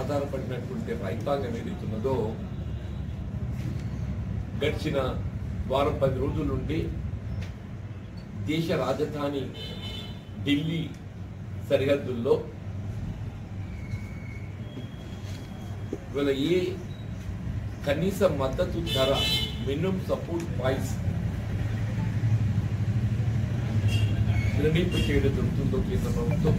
ఆధారపడినటువంటి రైతాంగం ఏదైతే ఉన్నదో గడిచిన వారం పది రోజుల నుండి దేశ రాజధాని ఢిల్లీ సరిహద్దుల్లో ఇవాళ ఏ కనీస మద్దతు ధర మినిమం సపోర్ట్ ప్రైస్ నిర్ణయింపు చేయడం జరుగుతుందో కేంద్ర ప్రభుత్వం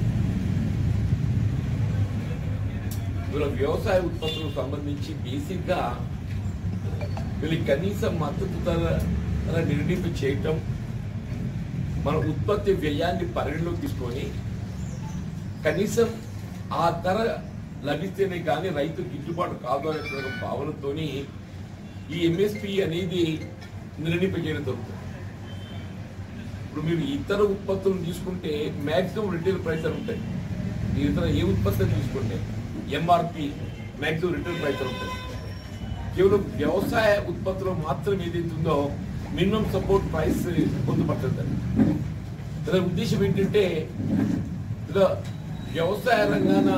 ఇవాళ వ్యవసాయ ఉత్పత్తులకు సంబంధించి బేసిక్ గా వీళ్ళకి కనీస మద్దతు ధర ధర నిర్ణయింపు చేయటం మన ఉత్పత్తి వ్యయాన్ని పరిగణలోకి తీసుకొని కనీసం ఆ ధర లభిస్తేనే కానీ రైతు గిట్టుబాటు కాదు అనే భావనతోని ఈ ఎంఎస్పి అనేది నిర్ణయింపు చేయడం జరుగుతుంది ఇప్పుడు మీరు ఇతర ఉత్పత్తులను తీసుకుంటే మాక్సిమం రిటైల్ ప్రైస్ అని ఉంటాయి మీరు ఇతర ఏ ఉత్పత్తులు తీసుకుంటే ఎంఆర్పి మాక్సిమం రిటైల్ ప్రైస్ అని ఉంటాయి కేవలం వ్యవసాయ ఉత్పత్తులు మాత్రం ఏదైతే ఉందో మినిమం సపోర్ట్ ప్రైస్ పొందుపడుతుంది దాని ఉద్దేశం ఏంటంటే ఇలా వ్యవసాయ రంగాన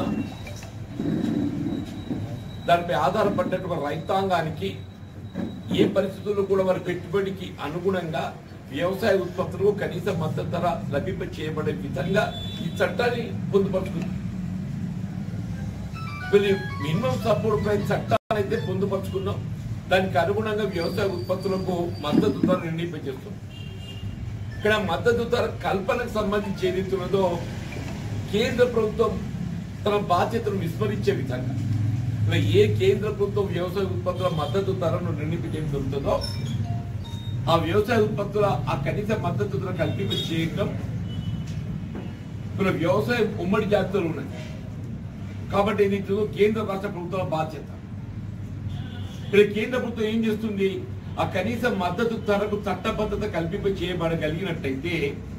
దానిపై ఆధారపడ్డటువంటి రైతాంగానికి ఏ పరిస్థితుల్లో కూడా వారి పెట్టుబడికి అనుగుణంగా వ్యవసాయ ఉత్పత్తులకు కనీస మద్దతు ధర లభింప చేయబడే విధంగా ఈ చట్టాన్ని పొందుపరుచుకుంది వీళ్ళు మినిమం సపోర్ట్ ప్రైస్ చట్టాన్ని అయితే పొందుపరుచుకున్నాం దానికి అనుగుణంగా వ్యవసాయ ఉత్పత్తులకు మద్దతు ధర నిర్ణయింపజేస్తాం ఇక్కడ మద్దతు ధర కల్పనకు సంబంధించి ఏదైతే ఉన్నదో కేంద్ర ప్రభుత్వం తన బాధ్యతను విస్మరించే విధంగా ఇలా ఏ కేంద్ర ప్రభుత్వం వ్యవసాయ ఉత్పత్తుల మద్దతు ధరను నిర్ణయించడం జరుగుతుందో ఆ వ్యవసాయ ఉత్పత్తుల ఆ కనీస మద్దతు ధర కల్పింప చేయడం ఇప్పుడు వ్యవసాయం ఉమ్మడి జాతులు ఉన్నాయి కాబట్టి ఇది కేంద్ర రాష్ట్ర ప్రభుత్వాల బాధ్యత ఇక్కడ కేంద్ర ప్రభుత్వం ఏం చేస్తుంది ఆ కనీస మద్దతు ధరకు చట్టబద్ధత కల్పింప చేయబడగలిగినట్టయితే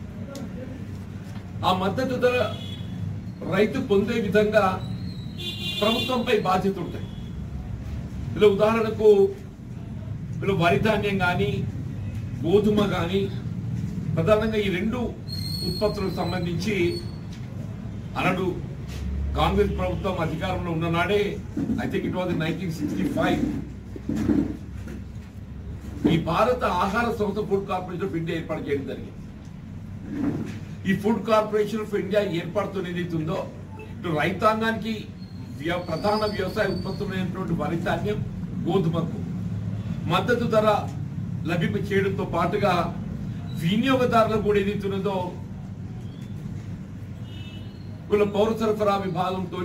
ఆ మద్దతు ధర రైతు పొందే విధంగా ప్రభుత్వంపై బాధ్యత ఉంటాయి ఇలా ఉదాహరణకు ఇలా వరి ధాన్యం కానీ గోధుమ కానీ ప్రధానంగా ఈ రెండు ఉత్పత్తులకు సంబంధించి అనడు కాంగ్రెస్ ప్రభుత్వం అధికారంలో ఉన్న నాడే I think it was nineteen sixty five ఈ భారత ఆహార సంస్థ ఫుడ్ కార్పొరేషన్ ఆఫ్ ఇండియా ఏర్పాటు చేయడం జరిగింది ఈ ఫుడ్ కార్పొరేషన్ ఆఫ్ ఇండియా ఏర్పాటుతో ఏదైతే ఉందో ఇటు రైతాంగానికి వ్య- ప్రధాన వ్యవసాయ ఉత్పత్తులైనటువంటి వరి ధాన్యం గోధుమకు మద్దతు ధర లభింప చేయడంతో పాటుగా వినియోగదారులకు కూడా ఏదైతే ఉన్నదో వీళ్ళ పౌర సరఫరా విభాగంతో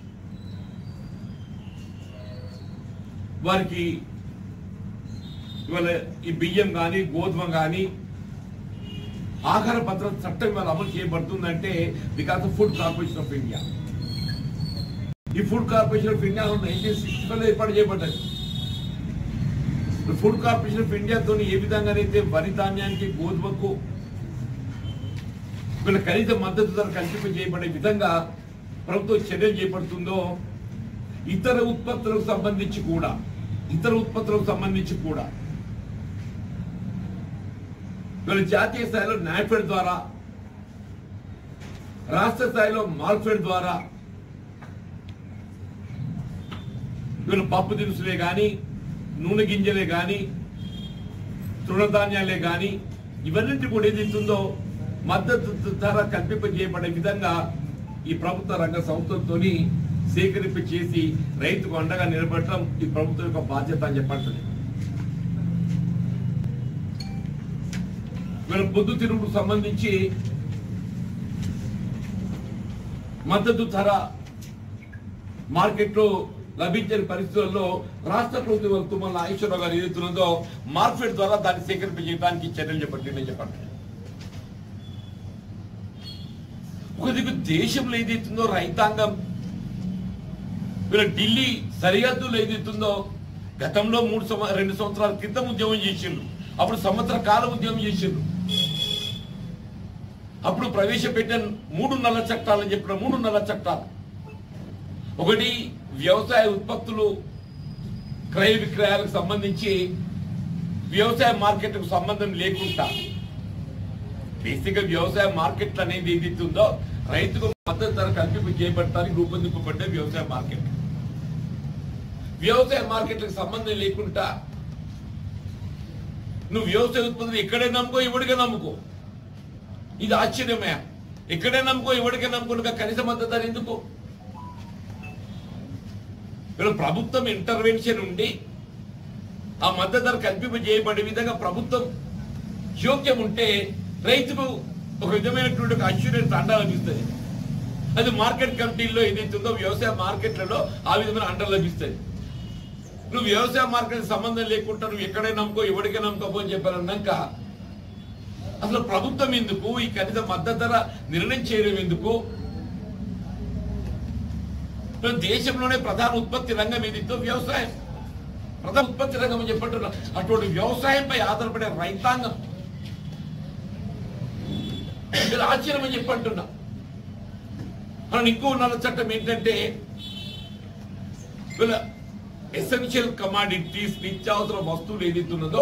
వారికి ఇవాళ ఈ బియ్యం కానీ గోధుమ కానీ ఆహార భద్రత చట్టం ఇవాళ అమలు చేయబడుతుందంటే because of food corporation of India ఈ food corporation of India nineteen sixty five ఏర్పాటు చేయబడ్డది ఫుడ్ కార్పొరేషన్ ఆఫ్ ఇండియాతో ఏ విధంగానైతే వరి ధాన్యానికి గోధుమకు వీళ్ళ కనీస మద్దతు ధర కల్పింప చేయబడే విధంగా ప్రభుత్వం చర్యలు చేపడుతుందో ఇతర ఉత్పత్తులకు సంబంధించి కూడా ఇతర ఉత్పత్తులకు సంబంధించి కూడా వీళ్ళ జాతీయ స్థాయిలో నాఫెడ్ ద్వారా రాష్ట్ర స్థాయిలో మార్ఫెడ్ ద్వారా వీళ్ళు పప్పు దినుసులే కానీ నూనె గింజలే కానీ తృణధాన్యాలే కానీ ఇవన్నింటి కూడా ఏదైతుందో మద్దతు ధర కల్పింపజేయబడే విధంగా ఈ ప్రభుత్వ రంగ సంస్థలతో సేకరింపు చేసి రైతుకు అండగా నిలబడటం ఈ ప్రభుత్వం యొక్క బాధ్యత అని చెప్పండి వీళ్ళ పొద్దు తిరుగుడు సంబంధించి మద్దతు ధర మార్కెట్లో లభించని పరిస్థితుల్లో రాష్ట్ర ప్రభుత్వం తుమ్మల నాగేశ్వరరావు గారు ఏదైతున్నదో మార్కెట్ ద్వారా దాన్ని సేకరింప చేయడానికి చర్యలు చేపట్టిందని చెప్పండి ఒక దిక్కు దేశంలో ఏదైతుందో రైతాంగం వీళ్ళ ఢిల్లీ సరిహద్దులో ఏదైతుందో గతంలో మూడు సంవ రెండు సంవత్సరాల క్రితం ఉద్యమం చేసిండ్రు అప్పుడు సంవత్సర కాలం ఉద్యమం చేసిండ్రు అప్పుడు ప్రవేశపెట్టిన మూడు నల్ల చట్టాలని చెప్పిన మూడు నల్ల చట్టాలు ఒకటి వ్యవసాయ ఉత్పత్తులు క్రయ విక్రయాలకు సంబంధించి వ్యవసాయ మార్కెట్కు సంబంధం లేకుండా బేసిక్ గా వ్యవసాయ మార్కెట్లు అనేది ఏదైతే ఉందో రైతుకు మద్దతు ధర కల్పింపు చేయబడటానికి రూపొందింపబడ్డ వ్యవసాయ మార్కెట్ వ్యవసాయ మార్కెట్లకు సంబంధం లేకుండా నువ్వు వ్యవసాయ ఉత్పత్తులు ఇక్కడే నమ్ముకో ఇవిడిగా నమ్ముకో ఇది ఆశ్చర్యమే ఇక్కడే నమ్ముకో ఇవిడిగా నమ్ముకో కనీస మద్దతు ధర ఎందుకు వీళ్ళు ప్రభుత్వం ఇంటర్వెన్షన్ ఉండి ఆ మద్దతు ధర కల్పింపజేయబడే విధంగా ప్రభుత్వం జోక్యం ఉంటే రైతుకు ఒక విధమైనటువంటి ఒక అష్యూరెన్స్ అండ లభిస్తుంది అది మార్కెట్ కమిటీల్లో ఏదైతుందో వ్యవసాయ మార్కెట్లలో ఆ విధమైన అండ లభిస్తుంది నువ్వు వ్యవసాయ మార్కెట్ సంబంధం లేకుండా నువ్వు ఎక్కడే నమ్ముకో ఎవరికే నమ్ముకోపో అని చెప్పారన్నాక అసలు ప్రభుత్వం ఎందుకు ఈ కనీస మద్దతు ధర నిర్ణయం చేయడం ఎందుకు ఇప్పుడు దేశంలోనే ప్రధాన ఉత్పత్తి రంగం ఏదితో వ్యవసాయం ప్రధాన ఉత్పత్తి రంగం అని చెప్పంటున్నా అటువంటి వ్యవసాయంపై ఆధారపడే రైతాంగం మీరు ఆశ్చర్యం అని చెప్పంటున్నా మనం ఇంకో నల్ల చట్టం ఏంటంటే వీళ్ళ ఎసెన్షియల్ కమాడిటీస్ నిత్యావసర వస్తువులు ఏదైతే ఉన్నదో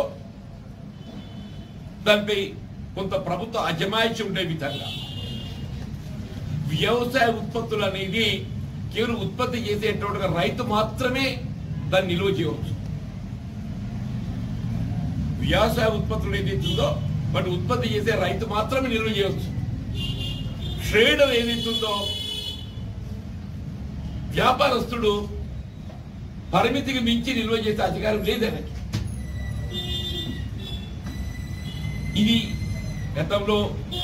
దానిపై కొంత ప్రభుత్వ అజమాయిషి ఉండే విధంగా వ్యవసాయ ఉత్పత్తులు అనేది కేవలం ఉత్పత్తి చేసేటువంటి రైతు మాత్రమే దాన్ని నిల్వ చేయవచ్చు వ్యవసాయ ఉత్పత్తులు ఏదైతే ఉందో బట్ ఉత్పత్తి చేసే రైతు మాత్రమే నిల్వ చేయవచ్చు ట్రేడర్ ఏదైతే ఉందో వ్యాపారస్తుడు పరిమితికి మించి నిల్వ చేసే అధికారం లేదు ఆయనకి ఇది గతంలో